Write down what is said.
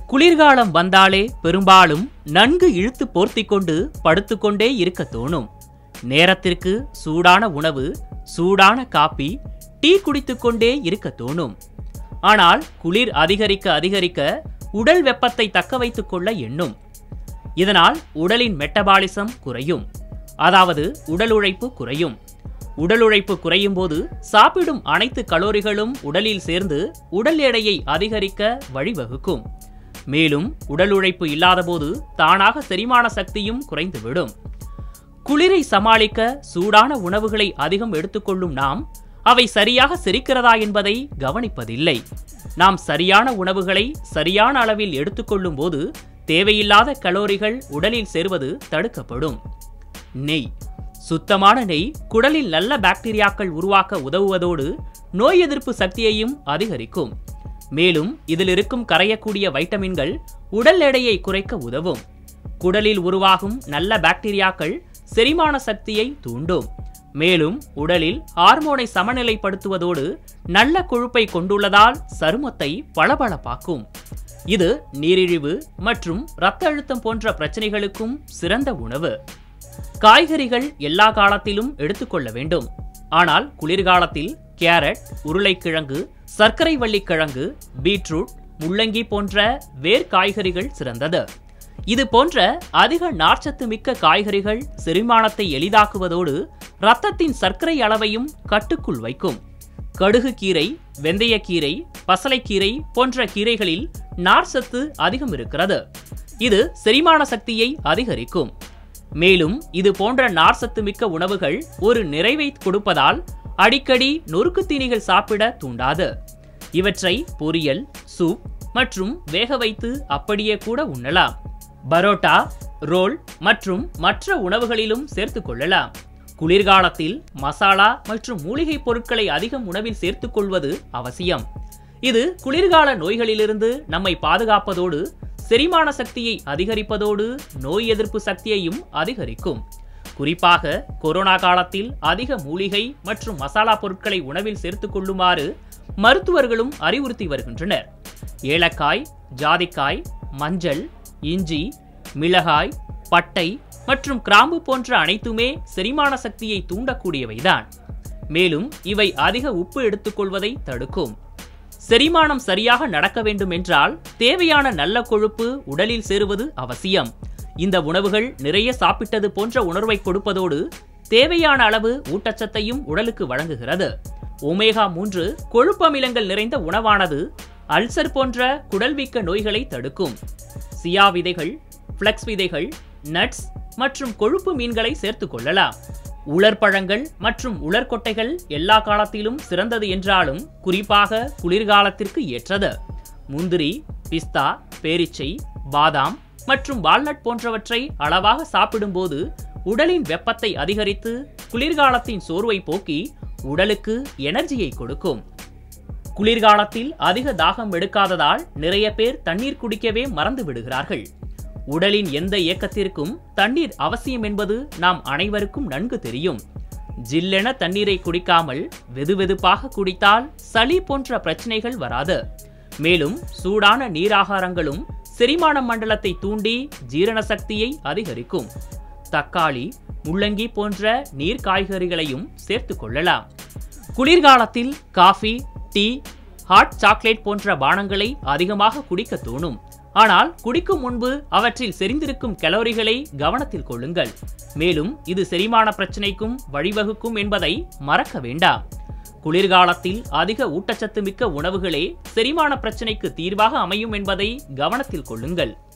குளிர்காலம் வந்தாலே பெரும்பாலும் நன்கு இழுத்து போர்த்திக் கொண்டு படுத்துக்கொண்டே இருக்க தோணும் நேரத்திற்கு சூடான உணவு சூடான காப்பி டீ குடித்துக்கொண்டே இருக்க தோணும் ஆனால் குளிர் அதிகரிக்க அதிகரிக்க உடல் வெப்பத்தை தக்க வைத்துக் கொள்ள எண்ணும் இதனால் உடலின் மெட்டபாலிசம் குறையும் அதாவது உடல் உழைப்பு குறையும் உடல் உழைப்பு குறையும் போது சாப்பிடும் அனைத்து கலோரிகளும் உடலில் சேர்ந்து உடல் எடையை அதிகரிக்க வழிவகுக்கும் மேலும் உடல் உழைப்பு இல்லாதபோது தானாக செரிமான சக்தியும் குறைந்துவிடும் குளிரை சமாளிக்க சூடான உணவுகளை அதிகம் எடுத்துக்கொள்ளும் நாம் அவை சரியாக செரிக்கிறதா என்பதை கவனிப்பதில்லை நாம் சரியான உணவுகளை சரியான அளவில் எடுத்துக்கொள்ளும் போது தேவையில்லாத கலோரிகள் உடலில் சேர்வது தடுக்கப்படும் நெய் சுத்தமான நெய் குடலில் நல்ல பாக்டீரியாக்கள் உருவாக்க உதவுவதோடு நோய் எதிர்ப்பு சக்தியையும் அதிகரிக்கும் மேலும் இதில் இருக்கும் கரையக்கூடிய வைட்டமின்கள் உடல் எடையை குறைக்க உதவும் குடலில் உருவாகும் நல்ல பாக்டீரியாக்கள் செரிமான சக்தியை தூண்டும் மேலும் உடலில் ஹார்மோனை சமநிலைப்படுத்துவதோடு நல்ல கொழுப்பை கொண்டுள்ளதால் சருமத்தை பளபளப்பாக்கும் இது நீரிழிவு மற்றும் இரத்த அழுத்தம் போன்ற பிரச்சனைகளுக்கும் சிறந்த உணவு காய்கறிகள் எல்லா காலத்திலும் எடுத்துக்கொள்ள வேண்டும் ஆனால் குளிர்காலத்தில் கேரட் உருளைக்கிழங்கு சர்க்கரை வள்ளிக்கிழங்கு பீட்ரூட் முள்ளங்கி போன்ற வேர் காய்கறிகள் சிறந்தது இது போன்ற அதிக நார்ச்சத்து மிக்க காய்கறிகள் செரிமானத்தை எளிதாக்குவதோடு இரத்தத்தின் சர்க்கரை அளவையும் கட்டுக்குள் வைக்கும் கடுகு கீரை வெந்தயக்கீரை பசலைக்கீரை போன்ற கீரைகளில் நார்ச்சத்து அதிகம் இருக்கிறது இது செரிமான சக்தியை அதிகரிக்கும் மேலும் இது போன்ற நார்சத்து மிக்க உணவுகள் ஒரு நிறைவை கொடுப்பதால் அடிக்கடி நொறுக்கு தீனிகள் சாப்பிட தூண்டாது இவற்றை பொரியல் சூப் மற்றும் வேக வைத்து அப்படியே கூட உண்ணலாம் பரோட்டா ரோல் மற்றும் மற்ற உணவுகளிலும் சேர்த்துக் கொள்ளலாம் குளிர்காலத்தில் மசாலா மற்றும் மூலிகை பொருட்களை அதிகம் உணவில் சேர்த்துக் கொள்வது அவசியம் இது குளிர்கால நோய்களிலிருந்து நம்மை பாதுகாப்பதோடு செரிமான சக்தியை அதிகரிப்பதோடு நோய் எதிர்ப்பு சக்தியையும் அதிகரிக்கும் குறிப்பாக கொரோனா காலத்தில் அதிக மூலிகை மற்றும் மசாலா பொருட்களை உணவில் சேர்த்துக் கொள்ளுமாறு மருத்துவர்களும் அறிவுறுத்தி வருகின்றனர் ஏலக்காய் ஜாதிக்காய் மஞ்சள் இஞ்சி மிளகாய் பட்டை மற்றும் கிராம்பு போன்ற அனைத்துமே செரிமான சக்தியை தூண்டக்கூடியவைதான் மேலும் இவை அதிக உப்பு எடுத்துக்கொள்வதை தடுக்கும் செரிமானம் சரியாக நடக்க வேண்டும் என்றால் தேவையான நல்ல கொழுப்பு உடலில் சேருவது அவசியம் இந்த உணவுகள் நிறைய சாப்பிட்டது போன்ற உணர்வை கொடுப்பதோடு தேவையான அளவு ஊட்டச்சத்தையும் உடலுக்கு வழங்குகிறது ஒமேகா மூன்று கொழுப்பமிலங்கள் நிறைந்த உணவானது அல்சர் போன்ற குடல்வீக்க நோய்களை தடுக்கும் சியா விதைகள் ஃப்ளக்ஸ் விதைகள் நட்ஸ் மற்றும் கொழுப்பு மீன்களை சேர்த்துக் கொள்ளலாம் உலர்பழங்கள் மற்றும் உலர்கொட்டைகள் எல்லா காலத்திலும் சிறந்தது என்றாலும் குறிப்பாக குளிர்காலத்திற்கு ஏற்றது முந்திரி பிஸ்தா பேரிச்சை பாதாம் மற்றும் வால்நட் போன்றவற்றை அளவாக சாப்பிடும்போது உடலின் வெப்பத்தை அதிகரித்து குளிர்காலத்தின் சோர்வை போக்கி உடலுக்கு எனர்ஜியை கொடுக்கும் குளிர்காலத்தில் அதிக தாகம் எடுக்காததால் நிறைய பேர் தண்ணீர் குடிக்கவே மறந்து விடுகிறார்கள் உடலின் எந்த இயக்கத்திற்கும் தண்ணீர் அவசியம் என்பது நாம் அனைவருக்கும் நன்கு தெரியும் ஜில்லென தண்ணீரை குடிக்காமல் வெதுவெதுப்பாக குடித்தால் சளி போன்ற பிரச்சனைகள் வராது மேலும் சூடான நீராகாரங்களும் செரிமான மண்டலத்தை தூண்டி ஜீரண சக்தியை அதிகரிக்கும் தக்காளி முள்ளங்கி போன்ற நீர் காய்கறிகளையும் சேர்த்துக் கொள்ளலாம் குளிர்காலத்தில் காஃபி டீ ஹாட் சாக்லேட் போன்ற பானங்களை அதிகமாக குடிக்க தோணும் ஆனால் குடிக்கும் முன்பு அவற்றில் செறிந்திருக்கும் கலோரிகளை கவனத்தில் கொள்ளுங்கள் மேலும் இது செரிமான பிரச்சனைக்கும் வழிவகுக்கும் என்பதை மறக்க வேண்டாம் குளிர்காலத்தில் அதிக ஊட்டச்சத்து மிக்க உணவுகளே செரிமான பிரச்சனைக்கு தீர்வாக அமையும் என்பதை கவனத்தில் கொள்ளுங்கள்